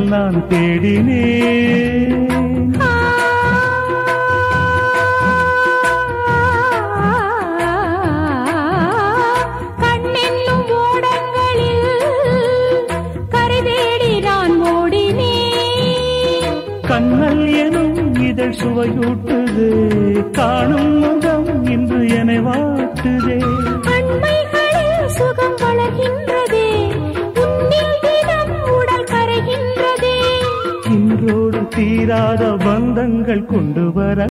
காதல் நான் தேடினேன் கண்ணென்னும் ஓடங்களில் கரை தேடி நான் ஓடினேன் கண்ணல் எனும் இதழ் சுவையூட்டுது காணும் முகம் இன்று என்னை வாட்டுதே அண்மைகளில் சுகம் வளர்கின்றதே உன்னில் தினம் உடல் கரைகின்றதே இன்றோடு தீராத பந்தங்கள் கொண்டு வர